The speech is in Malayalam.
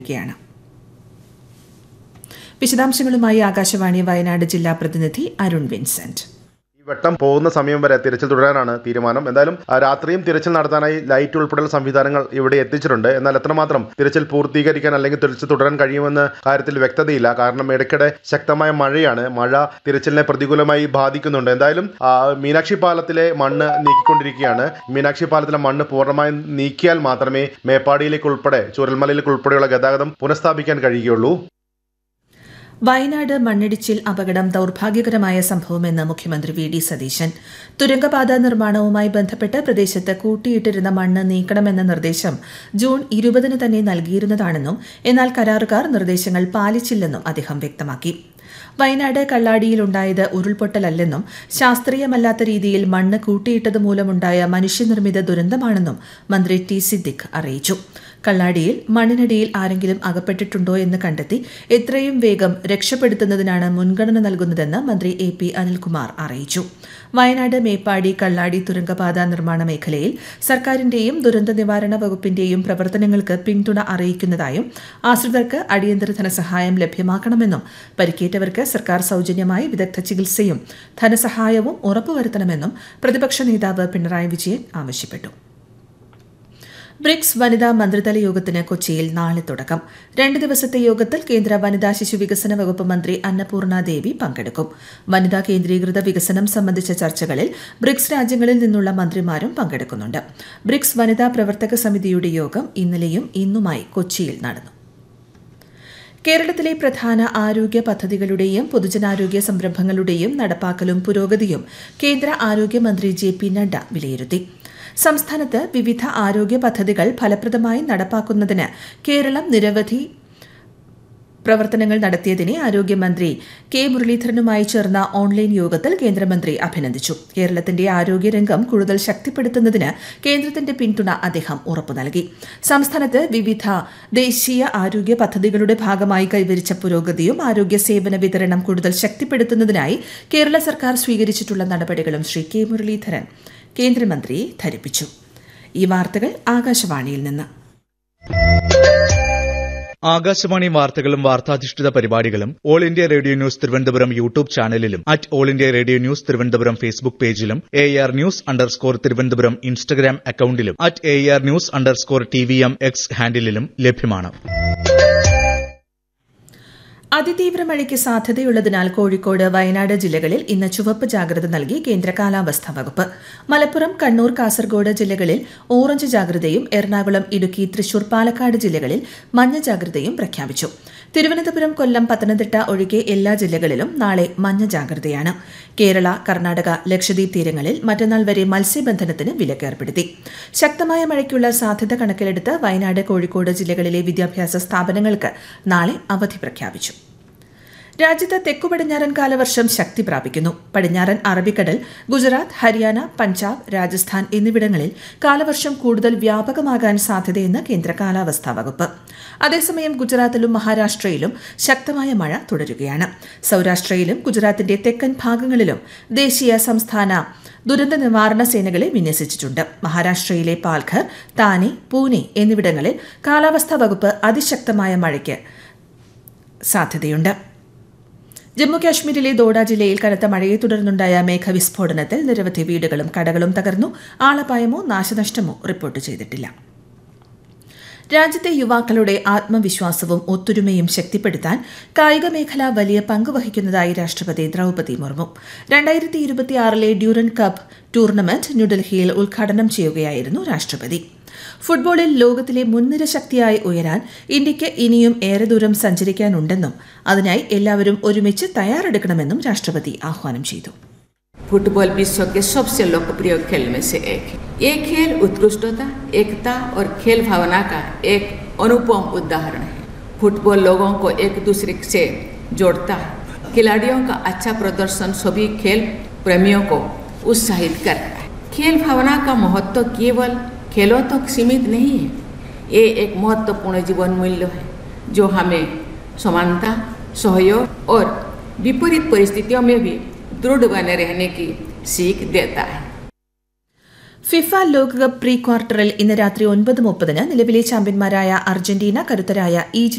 യാണ് വിശദാംശങ്ങളുമായി ആകാശവാണി വയനാട് ജില്ലാ പ്രതിനിധി അരുൺ വിൻസെന്റ് ഈ വെട്ടം പോകുന്ന സമയം വരെ തിരച്ചിൽ തുടരാനാണ് തീരുമാനം എന്തായാലും ആ, രാത്രിയും തിരച്ചിൽ നടത്താനായി ലൈറ്റ് ഉൾപ്പെടെയുള്ള സംവിധാനങ്ങൾ ഇവിടെ എത്തിച്ചിട്ടുണ്ട് എന്നാൽ എത്രമാത്രം തിരച്ചിൽ പൂർത്തീകരിക്കാൻ അല്ലെങ്കിൽ തിരച്ചിൽ തുടരാൻ കഴിയുമെന്ന കാര്യത്തിൽ വ്യക്തതയില്ല കാരണം ഇടയ്ക്കിടെ ശക്തമായ മഴയാണ് മഴ തിരച്ചിലിനെ പ്രതികൂലമായി ബാധിക്കുന്നുണ്ട് എന്തായാലും ആ, മീനാക്ഷി പാലത്തിലെ മണ്ണ് നീക്കിക്കൊണ്ടിരിക്കുകയാണ് മീനാക്ഷി പാലത്തിലെ മണ്ണ് പൂർണ്ണമായും നീക്കിയാൽ മാത്രമേ മേപ്പാടിയിലേക്ക് ഉൾപ്പെടെ ചുരൽമലയിലേക്ക് ഉൾപ്പെടെയുള്ള ഗതാഗതം പുനഃസ്ഥാപിക്കാൻ കഴിയുകയുള്ളൂ വയനാട് മണ്ണിടിച്ചിൽ അപകടം ദൌർഭാഗ്യകരമായ സംഭവമെന്ന് മുഖ്യമന്ത്രി വി ഡി സതീശൻ തുരങ്കപാത നിർമ്മാണവുമായി ബന്ധപ്പെട്ട് പ്രദേശത്ത് കൂട്ടിയിട്ടിരുന്ന മണ്ണ് നീക്കണമെന്ന നിർദ്ദേശം ജൂൺ ഇരുപതിന് തന്നെ നൽകിയിരുന്നതാണെന്നും എന്നാൽ കരാറുകാർ നിർദ്ദേശങ്ങൾ പാലിച്ചില്ലെന്നും അദ്ദേഹം വ്യക്തമാക്കി വയനാട് കള്ളാടിയിലുണ്ടായത് ഉരുൾപൊട്ടലല്ലെന്നും ശാസ്ത്രീയമല്ലാത്ത രീതിയിൽ മണ്ണ് കൂട്ടിയിട്ടത് മൂലമുണ്ടായ മനുഷ്യനിർമ്മിത ദുരന്തമാണെന്നും മന്ത്രി ടി സിദ്ദിഖ് അറിയിച്ചു കള്ളാടിയിൽ മണ്ണിനടിയിൽ ആരെങ്കിലും അകപ്പെട്ടിട്ടുണ്ടോ എന്ന് കണ്ടെത്തി എത്രയും വേഗം രക്ഷപ്പെടുത്തുന്നതിനാണ് മുൻഗണന നൽകുന്നതെന്ന് മന്ത്രി എ പി അനിൽകുമാർ അറിയിച്ചു വയനാട് മേപ്പാടി കള്ളാടി തുരങ്കപാത നിർമ്മാണ മേഖലയിൽ സർക്കാരിന്റെയും ദുരന്ത നിവാരണ വകുപ്പിന്റെയും പ്രവർത്തനങ്ങൾക്ക് പിന്തുണ അറിയിക്കുന്നതായും ആശ്രിതർക്ക് അടിയന്തര ധനസഹായം ലഭ്യമാക്കണമെന്നും പരിക്കേറ്റവർക്ക് സർക്കാർ സൌജന്യമായി വിദഗ്ധ ചികിത്സയും ധനസഹായവും ഉറപ്പുവരുത്തണമെന്നും പ്രതിപക്ഷ നേതാവ് പിണറായി വിജയൻ ആവശ്യപ്പെട്ടു ബ്രിക്സ് വനിതാ മന്ത്രിതല യോഗത്തിന് കൊച്ചിയിൽ നാളെ തുടക്കം രണ്ട് ദിവസത്തെ യോഗത്തിൽ കേന്ദ്ര വനിതാ ശിശു വികസന വകുപ്പ് മന്ത്രി അന്നപൂർണ ദേവി പങ്കെടുക്കും വനിതാ കേന്ദ്രീകൃത വികസനം സംബന്ധിച്ച ചർച്ചകളിൽ ബ്രിക്സ് രാജ്യങ്ങളിൽ നിന്നുള്ള മന്ത്രിമാരും പങ്കെടുക്കുന്നുണ്ട് ബ്രിക്സ് വനിതാ പ്രവർത്തക സമിതിയുടെ യോഗം ഇന്നലെയും ഇന്നുമായി കൊച്ചിയിൽ നടന്നു കേരളത്തിലെ പ്രധാന ആരോഗ്യ പദ്ധതികളുടെയും പൊതുജനാരോഗ്യ സംരംഭങ്ങളുടെയും നടപ്പാക്കലും പുരോഗതിയും കേന്ദ്ര ആരോഗ്യമന്ത്രി ജെ പി നഡ്ഡ വിലയിരുത്തി സംസ്ഥാനത്ത് വിവിധ ആരോഗ്യ പദ്ധതികൾ ഫലപ്രദമായി നടപ്പാക്കുന്നതിന് കേരളം നിരവധി പ്രവർത്തനങ്ങൾ നടത്തിയതിനെ ആരോഗ്യമന്ത്രി കെ മുരളീധരനുമായി ചേർന്ന ഓൺലൈൻ യോഗത്തിൽ കേന്ദ്രമന്ത്രി അഭിനന്ദിച്ചു കേരളത്തിന്റെ ആരോഗ്യരംഗം കൂടുതൽ ശക്തിപ്പെടുത്തുന്നതിന് കേന്ദ്രത്തിന്റെ പിന്തുണ അദ്ദേഹം ഉറപ്പു നൽകി സംസ്ഥാനത്ത് വിവിധ ദേശീയ ആരോഗ്യ പദ്ധതികളുടെ ഭാഗമായി കൈവരിച്ച പുരോഗതിയും ആരോഗ്യ സേവന വിതരണം കൂടുതൽ ശക്തിപ്പെടുത്തുന്നതിനായി കേരള സർക്കാർ സ്വീകരിച്ചിട്ടുള്ള നടപടികളും ശ്രീ കെ മുരളീധരൻ കേന്ദ്രമന്ത്രിയെ ധരിപ്പിച്ചു ഈ വാർത്തകൾ ആകാശവാണിയിൽ നിന്ന് ആകാശവാണി വാർത്തകളും വാർത്താധിഷ്ഠിത പരിപാടികളും all India radio news Thiruvananthapuram YouTube ചാനലിലും at all India radio news Thiruvananthapuram Facebook പേജിലും A R news underscore Thiruvananthapuram Instagram അക്കൌണ്ടിലും at A R news underscore T V M X ഹാൻഡിലും ലഭ്യമാണ് അതിതീവ്ര മഴയ്ക്ക് സാധ്യതയുള്ളതിനാൽ കോഴിക്കോട് വയനാട് ജില്ലകളിൽ ഇന്ന് ചുവപ്പ് ജാഗ്രത നൽകി കേന്ദ്ര കാലാവസ്ഥാ വകുപ്പ് മലപ്പുറം കണ്ണൂർ കാസർഗോഡ് ജില്ലകളിൽ ഓറഞ്ച് ജാഗ്രതയും എറണാകുളം ഇടുക്കി തൃശൂർ പാലക്കാട് ജില്ലകളിൽ മഞ്ഞ ജാഗ്രതയും പ്രഖ്യാപിച്ചു തിരുവനന്തപുരം കൊല്ലം പത്തനംതിട്ട ഒഴികെ എല്ലാ ജില്ലകളിലും നാളെ മഞ്ഞ ജാഗ്രതയാണ് കേരള കർണാടക ലക്ഷദ്വീപ് തീരങ്ങളിൽ മറ്റന്നാൾ വരെ മത്സ്യബന്ധനത്തിന് വിലക്ക് ഏർപ്പെടുത്തി ശക്തമായ മഴയ്ക്കുള്ള സാധ്യത കണക്കിലെടുത്ത് വയനാട് കോഴിക്കോട് ജില്ലകളിലെ വിദ്യാഭ്യാസ സ്ഥാപനങ്ങൾക്ക് നാളെ അവധി പ്രഖ്യാപിച്ചു രാജ്യത്ത് തെക്കു പടിഞ്ഞാറൻ കാലവർഷം ശക്തി പ്രാപിക്കുന്നു പടിഞ്ഞാറൻ അറബിക്കടൽ ഗുജറാത്ത് ഹരിയാന പഞ്ചാബ് രാജസ്ഥാൻ എന്നിവിടങ്ങളിൽ കാലവർഷം കൂടുതൽ വ്യാപകമാകാൻ സാധ്യതയെന്ന് കേന്ദ്ര കാലാവസ്ഥാ വകുപ്പ് അതേസമയം ഗുജറാത്തിലും മഹാരാഷ്ട്രയിലും ശക്തമായ മഴ തുടരുകയാണ് സൌരാഷ്ട്രയിലും ഗുജറാത്തിന്റെ തെക്കൻ ഭാഗങ്ങളിലും ദേശീയ സംസ്ഥാന ദുരന്ത നിവാരണ സേനകളെ വിന്യസിച്ചിട്ടുണ്ട് മഹാരാഷ്ട്രയിലെ പാൽഘർ താനെ പൂനെ എന്നിവിടങ്ങളിൽ കാലാവസ്ഥാ വകുപ്പ് അതിശക്തമായ മഴയ്ക്ക് സാധ്യതയുണ്ട് ജമ്മു കാശ്മീരിലെ ദോഡ ജില്ലയിൽ കനത്ത മഴയെ തുടർന്നുണ്ടായ മേഘവിസ്ഫോടനത്തിൽ നിരവധി വീടുകളും കടകളും തകർന്നു ആളപായമോ നാശനഷ്ടമോ റിപ്പോർട്ട് ചെയ്തിട്ടില്ല രാജ്യത്തെ യുവാക്കളുടെ ആത്മവിശ്വാസവും ഒത്തൊരുമയും ശക്തിപ്പെടുത്താൻ കായിക മേഖല വലിയ പങ്ക് വഹിക്കുന്നതായി രാഷ്ട്രപതി ദ്രൗപദി മുർമു രണ്ടായിരത്തി ഇരുപത്തിയാറിലെ ഡ്യൂറൻ കപ്പ് ടൂർണമെന്റ് ന്യൂഡൽഹിയിൽ ഉദ്ഘാടനം ചെയ്യുകയായിരുന്നു രാഷ്ട്രപതി ഫുട്ബോളിൽ ലോകത്തിലെ മുൻനിര ശക്തിയായി ഉയരാൻ ഇന്ത്യയ്ക്ക് ഇനിയും ഏറെ ദൂരം സഞ്ചരിക്കാനുണ്ടെന്നും അതിനായി എല്ലാവരും ഒരുമിച്ച് തയ്യാറെടുക്കണമെന്നും രാഷ്ട്രപതി ആഹ്വാനം ചെയ്തു फुटबॉल विश्व के सबसे लोकप्रिय खेल में से एक है ये खेल उत्कृष्टता एकता और खेल भावना का एक अनुपम उदाहरण है फुटबॉल लोगों को एक दूसरे से जोड़ता है खिलाड़ियों का अच्छा प्रदर्शन सभी खेल प्रेमियों को उत्साहित करता है खेल भावना का महत्व केवल खेलों तक सीमित नहीं है ये एक महत्वपूर्ण जीवन मूल्य है जो हमें समानता सहयोग और विपरीत परिस्थितियों में भी दृढ़ बने रहने की सीख देता है ഫിഫ ലോകകപ്പ് പ്രീ ക്വാർട്ടറിൽ ഇന്ന് രാത്രി ഒൻപത് മുപ്പതിന് നിലവിലെ ചാമ്പ്യന്മാരായ അർജന്റീന കരുത്തരായ ഈജിപ്ത്